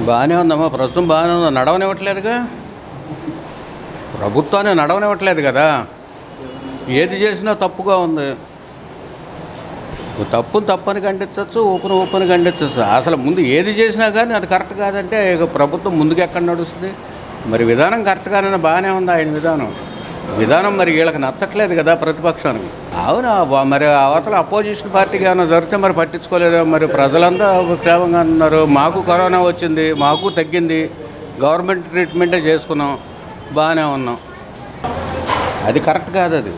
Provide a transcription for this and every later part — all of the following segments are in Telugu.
బాగానే ఉందమ్మా ప్రస్తుతం బాగానే ఉంది నడవనివ్వట్లేదుగా ప్రభుత్వాన్ని నడవనివ్వట్లేదు కదా ఏది చేసినా తప్పుగా ఉంది తప్పును తప్పని ఖండించవచ్చు ఊపును ఊపుని ఖండించవచ్చు అసలు ముందు ఏది చేసినా కానీ అది కరెక్ట్ కాదంటే ఇక ప్రభుత్వం ముందుకు ఎక్కడ నడుస్తుంది మరి విధానం కరెక్ట్గానే బాగానే ఉంది ఆయన విధానం విధానం మరి వీళ్ళకి నచ్చట్లేదు కదా ప్రతిపక్షానికి అవునా వా- మరి అవతల అపోజిషన్ పార్టీకి ఏమైనా జరిగితే మరి పట్టించుకోలేదు మరి ప్రజలంతా క్షేమంగా ఉన్నారు మాకు కరోనా వచ్చింది మాకు తగ్గింది గవర్నమెంట్ ట్రీట్మెంటే చేసుకున్నాం బాగానే ఉన్నాం అది కరెక్ట్ కాదు అది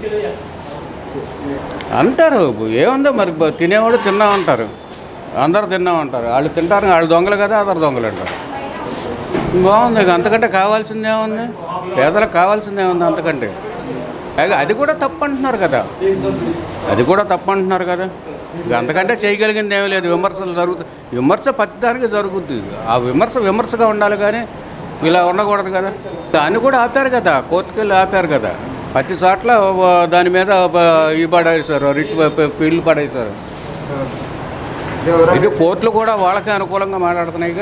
అంటారు ఏముందో మరి బ- తినేవాడు తిన్నాం అంటారు అందరు తిన్నాం అంటారు వాళ్ళు తింటారు వాళ్ళు దొంగలు కదా అందరు దొంగలు అంటారు బాగుంది ఇక అంతకంటే కావాల్సిందే ఉంది పేదలకు కావాల్సిందే ఉంది అంతకంటే పైగా అది కూడా తప్పు అంటున్నారు కదా అది కూడా తప్పు అంటున్నారు కదా ఇక అంతకంటే చేయగలిగింది ఏమీ లేదు విమర్శలు జరుగుతాయి విమర్శ ప్రతిదానికి జరుగుద్ది ఆ విమర్శ విమర్శగా ఉండాలి కానీ ఇలా ఉండకూడదు కదా దాన్ని కూడా ఆపారు కదా కోర్టుకు వెళ్ళి ఆపారు కదా ప్రతి చోట్ల ఓ దాని మీద ఒక ఈ పడేశారు రిట్ ఫీల్డ్ పడేశారు ఇది కోర్టులు కూడా వాళ్ళకే అనుకూలంగా మాట్లాడుతున్నాయిగా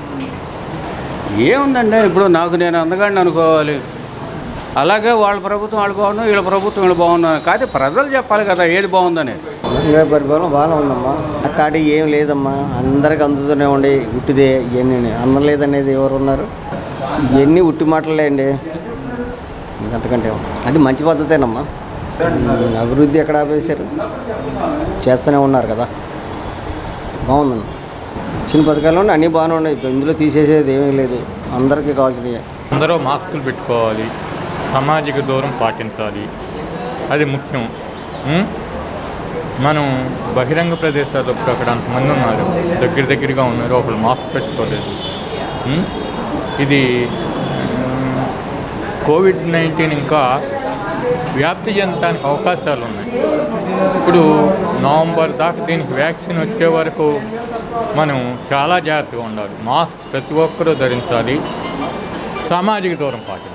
ఏముందండి ఇప్పుడు నాకు నేను అందగాడిని అనుకోవాలి అలాగే వాళ్ళ ప్రభుత్వం వాళ్ళు బాగున్నాం వీళ్ళ ప్రభుత్వం వీళ్ళు బాగున్నాను కాదు ప్రజలు చెప్పాలి కదా ఏది బాగుందని ఇంకా పరిపాలన బాగానే ఉందమ్మా అట్లాంటి ఏం లేదమ్మా అందరికి అందుతూనే ఉండి ఉట్టిదే ఇవన్నీ అందలేదనేది ఎవరు ఉన్నారు ఇవన్నీ ఉట్టి మాటలే అండి ఇంకంతకంటే అది మంచి పద్ధతేనమ్మా ఉమ్, అభివృద్ధి ఎక్కడ ఆపేశారు చేస్తూనే ఉన్నారు కదా బాగుందన్న చిన్న పథకాలు ఉన్నాయి అన్నీ బాగానే ఉన్నాయి ఇప్పుడు ఇందులో తీసేసేది ఏమీ లేదు అందరికీ కావాల్సినవి అందరూ మాస్కులు పెట్టుకోవాలి సామాజిక దూరం పాటించాలి అది ముఖ్యం ఉం? మనం బహిరంగ ప్రదేశాల్లో ఇప్పుడు అక్కడ అంతమంది ఉన్నారు దగ్గర దగ్గరగా ఉన్నారు ఒకళ్ళు మాస్క్ పెట్టుకోలేదు ఉం? ఇది ఉం, కోవిడ్ నైన్టీన్ ఇంకా వ్యాప్తి చెందడానికి అవకాశాలు ఉన్నాయి ఇప్పుడు నవంబర్ దాకా దీనికి వ్యాక్సిన్ వచ్చే వరకు మనం చాలా జాగ్రత్తగా ఉండాలి మాస్క్ ప్రతి ఒక్కరూ ధరించాలి సామాజిక దూరం పాటించాలి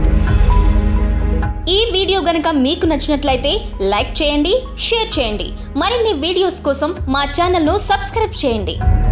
ఈ వీడియో గనక మీకు నచ్చినట్లయితే లైక్ చేయండి షేర్ చేయండి మరిన్ని వీడియోస్ కోసం మా ఛానల్ను సబ్స్క్రైబ్ చేయండి